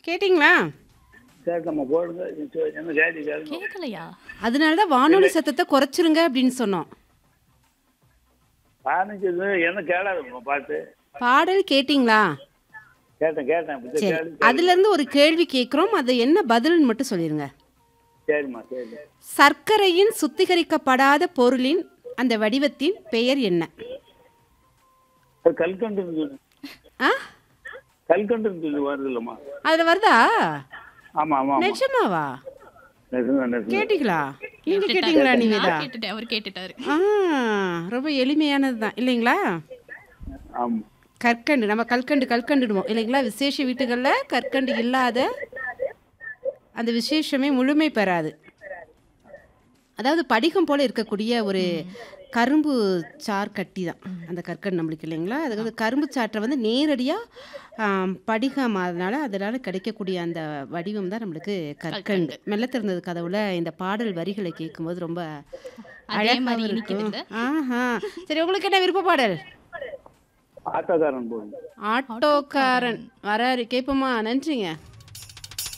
கேட்டிங்களா கேட்கம்மா போடுங்க இது என்ன கேள்வி கேளுங்க கேட்கலையா அதனால தான் வானொலி சத்தத்தை குறைச்சிருங்க அப்படின்னு சொன்னோம் பதினஞ்சு இது என்ன கேளாதும்மா பாட்டு பாடல் கேட்டிங்களா கேட்டேன் கேட்டேன் இப்ப சரி கேள்வி அதுல இருந்து ஒரு கேள்வி கேட்குறோம் அது என்ன பதில்னு மட்டும் சொல்லிருங்க சரிம்மா சரி சர்க்கரையின் சுத்திகரிக்கப்படாத பொருளின் அந்த வடிவத்தின் பெயர் என்ன அது கல்கண்டுன்னு சொல்லு ஆ கல்கண்டுன்னு சொல்லி வருது இல்லைம்மா அதுல வருதா ஆமா ஆமா ஆமா நிஜமாவா நெசந்தான் நெசந்தான் கேட்டிங்களா நீங்க கேட்டிங்களா நிவேதா நான் கேட்டுட்டேன் அவர் கேட்டுட்டாரு ஆ ரொம்ப எளிமையானது தான் இல்லைங்களா ஆமா கற்கண்டு நம்ம கற்கண்டு கற்கண்டுடுவோம் இல்லைங்களா விசேஷ வீட்டுகளில் கற்கண்டு இல்லாத அந்த விசேஷமே முழுமை பெறாது அதாவது படிகம் போல இருக்கக்கூடிய ஒரு கரும்பு சார் கட்டி தான் அந்த கற்கண்டு நம்மளுக்கு இல்லைங்களா அதாவது கரும்பு சாற்றை வந்து நேரடியாக படிகம் அதனால அதனால் கிடைக்கக்கூடிய அந்த வடிவம் தான் நம்மளுக்கு கற்கண்டு மெல்ல திறந்தது கதவுல இந்த பாடல் வரிகளை கேட்கும்போது ரொம்ப அதே மாதிரி அழகாகவும் இனிக்குது இருக்கும் இல்ல? ஆஹா சரி உங்களுக்கு என்ன விருப்ப பாடல் ஆட்டோக்காரன் போடுங்க ஆட்டோக்காரன் வராரு கேட்போமா நன்றிங்க